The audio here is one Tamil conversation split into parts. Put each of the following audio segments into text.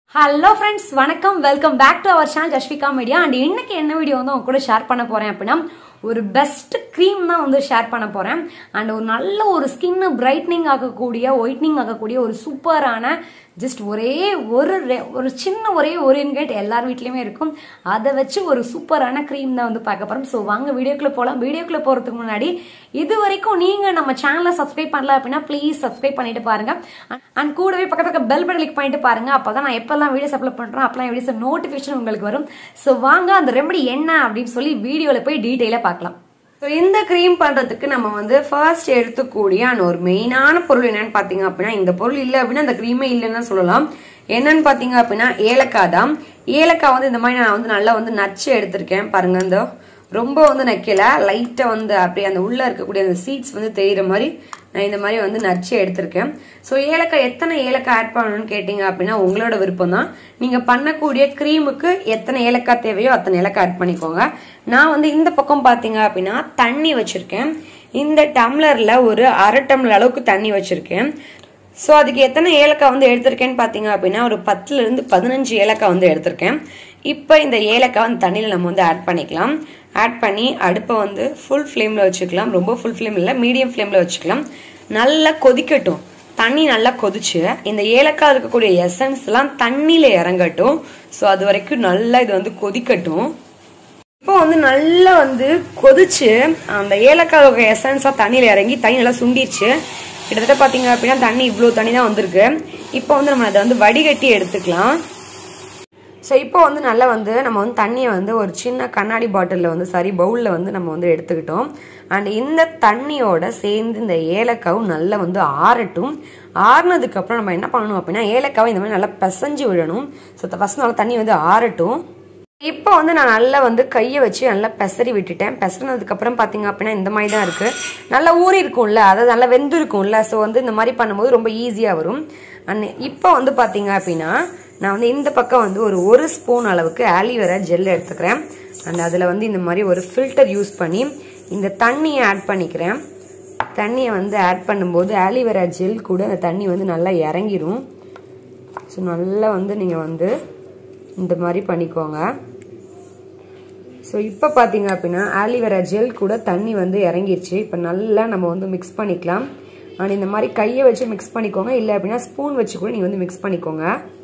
ஹலோ ஃப்ரெண்ட்ஸ் வணக்கம் welcome back to our channel Jasvika media and இன்னைக்கு என்ன வீடியோ வந்து உங்க கூட ஷேர் பண்ண போறேன் அப்படின்னா ஒரு பெஸ்ட் க்ரீம் தான் வந்து ஷேர் பண்ண போறேன் அண்ட் ஒரு நல்ல ஒரு ஸ்கின் பிரைட்னிங் ஆகக்கூடிய ஒயிட்னிங் ஆகக்கூடிய ஒரு சூப்பரான ஜஸ்ட் ஒரே ஒரு ரெ- ஒரு சின்ன ஒரே ஒரு இன்கிரேட் எல்லார் வீட்லயுமே இருக்கும் அதை வச்சு ஒரு சூப்பரான க்ரீம் தான் வந்து பார்க்க போறோம் ஸோ வாங்க வீடியோக்குள்ள போகலாம் வீடியோக்குள்ள போறதுக்கு முன்னாடி இது வரைக்கும் நீங்க நம்ம சேனலை சப்ஸ்கிரைப் பண்ணல அப்படின்னா ப்ளீஸ் சப்ஸ்கிரைப் பண்ணிட்டு பாருங்க அண்ட் கூடவே பக்கத்துல பெல் பட்டன் கிளிக் பண்ணிட்டு பாருங்க அப்பதான் நான் எப்பெல்லாம் வீடியோஸ் அப்லோட் பண்றேன் அப்பெல்லாம் வீடியோஸ் நோட்டிபிகேஷன் உங்களுக்கு வரும் ஸோ வாங்க அந்த ரெமடி என்ன அப்படின்னு சொல்லி வீடியோல போய் டீட்டெயிலா பார்க்கலாம் ஸோ இந்த க்ரீம் பண்றதுக்கு நம்ம வந்து ஃபர்ஸ்ட் எடுத்துக்கூடிய அந்த ஒரு மெயினான பொருள் என்னன்னு பாத்தீங்க அப்படின்னா இந்த பொருள் இல்லை அப்படின்னா அந்த க்ரீமே இல்லைன்னு தான் சொல்லலாம் என்னன்னு பாத்தீங்க அப்படின்னா ஏலக்காய் தான் ஏலக்காய் வந்து இந்த மாதிரி நான் வந்து நல்லா வந்து நச்சு எடுத்திருக்கேன் பாருங்க இந்த ரொம்ப வந்து நக்கல லைட்டா வந்து அப்படியே அந்த உள்ள இருக்கக்கூடிய அந்த சீட்ஸ் வந்து தெரியுற மாதிரி நான் இந்த மாதிரி வந்து நச்சு எடுத்திருக்கேன் ஸோ ஏலக்காய் எத்தனை ஏலக்காய் ஆட் பண்ணணும்னு கேட்டீங்க அப்படின்னா உங்களோட விருப்பம் தான் நீங்க பண்ணக்கூடிய க்ரீமுக்கு எத்தனை ஏலக்காய் தேவையோ அத்தனை ஏலக்காய் ஆட் பண்ணிக்கோங்க நான் வந்து இந்த பக்கம் பாத்தீங்க அப்படின்னா தண்ணி வச்சிருக்கேன் இந்த டம்ளர்ல ஒரு அரை டம்ளர் அளவுக்கு தண்ணி வச்சிருக்கேன் ஸோ அதுக்கு எத்தனை ஏலக்காய் வந்து எடுத்திருக்கேன்னு பார்த்தீங்க அப்படின்னா ஒரு பத்துல இருந்து பதினஞ்சு ஏலக்காய் வந்து எடுத்திருக்கேன் இப்போ இந்த ஏலக்காய் வந்து தண்ணியில் நம்ம வந்து ஆட் பண்ணிக்கலாம் ஆட் பண்ணி அடுப்பை வந்து ஃபுல் ஃப்ளேமில் வச்சுக்கலாம் ரொம்ப ஃபுல் ஃப்ளேம் இல்லை மீடியம் ஃப்ளேமில் வச்சுக்கலாம் நல்லா கொதிக்கட்டும் தண்ணி நல்லா கொதிச்சு இந்த ஏலக்காய் இருக்கக்கூடிய எசன்ஸ் எல்லாம் தண்ணியில் இறங்கட்டும் ஸோ அது வரைக்கும் நல்லா இது வந்து கொதிக்கட்டும் இப்போ வந்து நல்லா வந்து கொதிச்சு அந்த ஏலக்காய் எசன்ஸா தண்ணியில இறங்கி தண்ணி நல்லா சுண்டிருச்சு கிட்டத்தட்ட பாத்தீங்க அப்படின்னா தண்ணி இவ்வளவு தண்ணி தான் வந்திருக்கு இப்போ வந்து நம்ம அதை வந்து வடிகட்டி எடுத்துக்கலாம் ஸோ இப்போ வந்து நல்லா வந்து நம்ம வந்து தண்ணியை வந்து ஒரு சின்ன கண்ணாடி பாட்டிலில் வந்து சாரி பவுலில் வந்து நம்ம வந்து எடுத்துக்கிட்டோம் அண்ட் இந்த தண்ணியோட சேர்ந்து இந்த ஏலக்காவும் நல்லா வந்து ஆறட்டும் ஆறுனதுக்கு அப்புறம் நம்ம என்ன பண்ணணும் அப்படின்னா ஏலக்காவை இந்த மாதிரி நல்லா பிசைஞ்சு விடணும் ஸோ ஃபர்ஸ்ட் நல்லா தண்ணி வந்து ஆறட்டும் இப்போ வந்து நான் நல்லா வந்து கையை வச்சு நல்லா பெசரி விட்டுட்டேன் பெசறினதுக்கு அப்புறம் பார்த்தீங்க அப்படின்னா இந்த மாதிரி தான் இருக்கு நல்லா ஊறி இருக்கும்ல அதாவது நல்லா வெந்து இருக்கும்ல ஸோ வந்து இந்த மாதிரி பண்ணும்போது ரொம்ப ஈஸியாக வரும் அண்ட் இப்போ வந்து பார்த்தீங்க அப்படின்னா நான் வந்து இந்த பக்கம் வந்து ஒரு ஒரு ஸ்பூன் அளவுக்கு ஆலிவேரா ஜெல் எடுத்துக்கிறேன் அண்ட் அதில் வந்து இந்த மாதிரி ஒரு ஃபில்டர் யூஸ் பண்ணி இந்த தண்ணியை ஆட் பண்ணிக்கிறேன் தண்ணியை வந்து ஆட் பண்ணும்போது ஆலிவேரா ஜெல் கூட அந்த தண்ணி வந்து நல்லா இறங்கிரும் ஸோ நல்லா வந்து நீங்கள் வந்து இந்த மாதிரி பண்ணிக்கோங்க ஸோ இப்போ பார்த்தீங்க அப்படின்னா ஆலிவேரா ஜெல் கூட தண்ணி வந்து இறங்கிருச்சு இப்போ நல்லா நம்ம வந்து மிக்ஸ் பண்ணிக்கலாம் அண்ட் இந்த மாதிரி கையை வச்சு மிக்ஸ் பண்ணிக்கோங்க இல்லை அப்படின்னா ஸ்பூன் வச்சு கூட நீங்கள் வந்து மிக்ஸ் பண்ணிக்கோங்க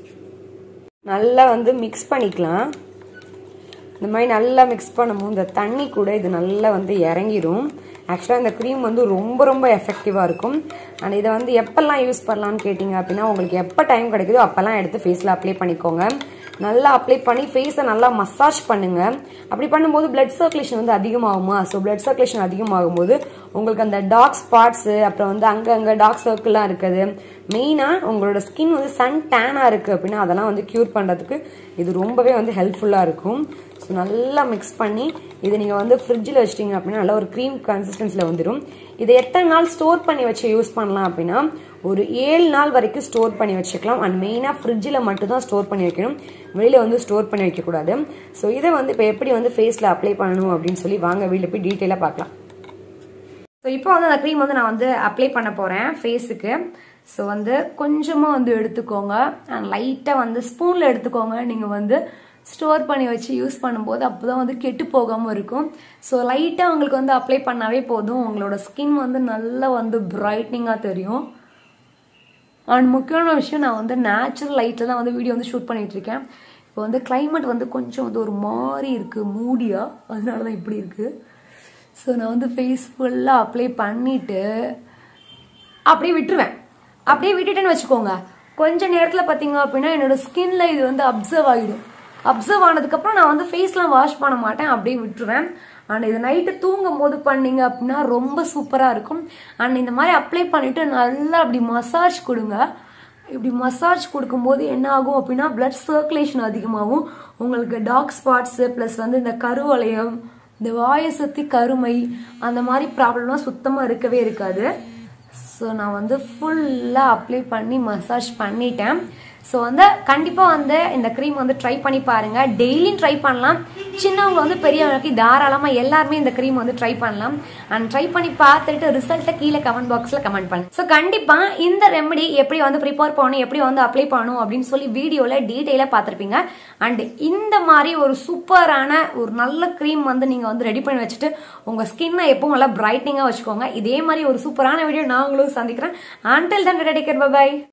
நல்லா வந்து மிக்ஸ் பண்ணிக்கலாம் இந்த மாதிரி நல்லா மிக்ஸ் பண்ணும்போது இந்த தண்ணி கூட இது நல்லா வந்து இறங்கிரும் ஆக்சுவலாக இந்த க்ரீம் வந்து ரொம்ப ரொம்ப எஃபெக்டிவாக இருக்கும் அண்ட் இதை வந்து எப்பெல்லாம் யூஸ் பண்ணலாம்னு கேட்டிங்க அப்படின்னா உங்களுக்கு எப்போ டைம் கிடைக்குதோ அப்போல்லாம் எடுத்து ஃபேஸில் அப்ளை பண்ணிக்கோங்க நல்லா அப்ளை பண்ணி ஃபேஸை நல்லா மசாஜ் பண்ணுங்க அப்படி பண்ணும்போது பிளட் சர்க்குலேஷன் வந்து அதிகமாகுமா ஸோ பிளட் சர்க்குலேஷன் அதிகமாகும்போது உங்களுக்கு அந்த டார்க் ஸ்பாட்ஸு அப்புறம் வந்து அங்கங்கே டார்க் சர்க்கிள்லாம் இருக்குது மெயினாக உங்களோட ஸ்கின் வந்து சன் டேனாக இருக்குது அப்படின்னா அதெல்லாம் வந்து க்யூர் பண்ணுறதுக்கு இது ரொம்பவே வந்து ஹெல்ப்ஃபுல்லாக இருக்கும் ஸோ நல்லா மிக்ஸ் பண்ணி இதை நீங்கள் வந்து ஃப்ரிட்ஜில் வச்சிட்டிங்க அப்படின்னா நல்லா ஒரு க்ரீம் கன்சிஸ்டன்சியில் வந்துடும் இதை எத்தனை நாள் ஸ்டோர் பண்ணி வச்சு யூஸ் பண்ணலாம் அப்படின்னா ஒரு ஏழு நாள் வரைக்கும் ஸ்டோர் பண்ணி வச்சுக்கலாம் அண்ட் மெயினாக ஃப்ரிட்ஜில் மட்டும் தான் ஸ்டோர் பண்ணி வைக்கணும் வெளியில் வந்து ஸ்டோர் பண்ணி வைக்கக்கூடாது ஸோ இதை வந்து இப்போ எப்படி வந்து ஃபேஸில் அப்ளை பண்ணணும் அப்படின்னு சொல்லி வாங்க வீட்டில் போய் டீட்டெயிலாக பார்க்கலாம் ஸோ இப்போ வந்து அந்த க்ரீம் வந்து நான் வந்து அப்ளை பண்ண போறேன் ஃபேஸுக்கு ஸோ வந்து கொஞ்சமாக வந்து எடுத்துக்கோங்க அண்ட் லைட்டாக வந்து ஸ்பூனில் எடுத்துக்கோங்க நீங்கள் வந்து ஸ்டோர் பண்ணி வச்சு யூஸ் பண்ணும்போது அப்போ தான் வந்து கெட்டு போகாமல் இருக்கும் ஸோ லைட்டாக உங்களுக்கு வந்து அப்ளை பண்ணாவே போதும் உங்களோட ஸ்கின் வந்து நல்லா வந்து பிரைட்னிங்காக தெரியும் அண்ட் முக்கியமான விஷயம் நான் வந்து நேச்சுரல் லைட்டில் தான் வந்து வீடியோ வந்து ஷூட் பண்ணிட்டு இருக்கேன் இப்போ வந்து climate வந்து கொஞ்சம் வந்து ஒரு மாதிரி இருக்குது மூடியாக அதனால தான் இப்படி இருக்குது ஸோ நான் வந்து ஃபேஸ் ஃபுல்லாக அப்ளை பண்ணிட்டு அப்படியே விட்டுருவேன் அப்படியே விட்டுட்டேன்னு வச்சுக்கோங்க கொஞ்ச நேரத்தில் பார்த்தீங்க அப்படின்னா என்னோட ஸ்கின்ல இது வந்து அப்சர்வ் ஆகிடும் அப்சர்வ் ஆனதுக்கப்புறம் நான் வந்து ஃபேஸ்லாம் வாஷ் பண்ண மாட்டேன் அப்படியே விட்டுருவேன் அண்ட் இது நைட்டு தூங்கும் போது பண்ணீங்க அப்படின்னா ரொம்ப சூப்பராக இருக்கும் அண்ட் இந்த மாதிரி அப்ளை பண்ணிட்டு நல்லா அப்படி மசாஜ் கொடுங்க இப்படி மசாஜ் கொடுக்கும்போது என்ன ஆகும் அப்படின்னா பிளட் சர்க்குலேஷன் அதிகமாகும் உங்களுக்கு டார்க் ஸ்பாட்ஸு ப்ளஸ் வந்து இந்த கருவளையம் இந்த வாயை சுற்றி கருமை அந்த மாதிரி ப்ராப்ளம்லாம் சுத்தமாக இருக்கவே இருக்காது ஸோ நான் வந்து ஃபுல்லாக அப்ளை பண்ணி மசாஜ் பண்ணிட்டேன் ஸோ வந்து கண்டிப்பாக வந்து இந்த க்ரீம் வந்து ட்ரை பண்ணி பாருங்க டெய்லியும் ட்ரை பண்ணலாம் சின்னவங்க வந்து பெரியவங்களுக்கு தாராளமாக எல்லாருமே இந்த க்ரீம் வந்து ட்ரை பண்ணலாம் அண்ட் ட்ரை பண்ணி பார்த்துட்டு ரிசல்ட்டை கீழே கமெண்ட் பாக்ஸில் கமெண்ட் பண்ணுங்க ஸோ கண்டிப்பாக இந்த ரெமெடி எப்படி வந்து ப்ரிப்பேர் பண்ணணும் எப்படி வந்து அப்ளை பண்ணணும் அப்படின்னு சொல்லி வீடியோவில் டீட்டெயிலாக பார்த்துருப்பீங்க அண்ட் இந்த மாதிரி ஒரு சூப்பரான ஒரு நல்ல க்ரீம் வந்து நீங்கள் வந்து ரெடி பண்ணி வச்சுட்டு உங்கள் ஸ்கின்னை எப்பவும் நல்லா பிரைட்னிங்காக வச்சுக்கோங்க இதே மாதிரி ஒரு சூப்பரான வீடியோ நான் உங்களுக்கு சந்திக்கிறேன் ஆண்டில் தான் டேக்கர் பை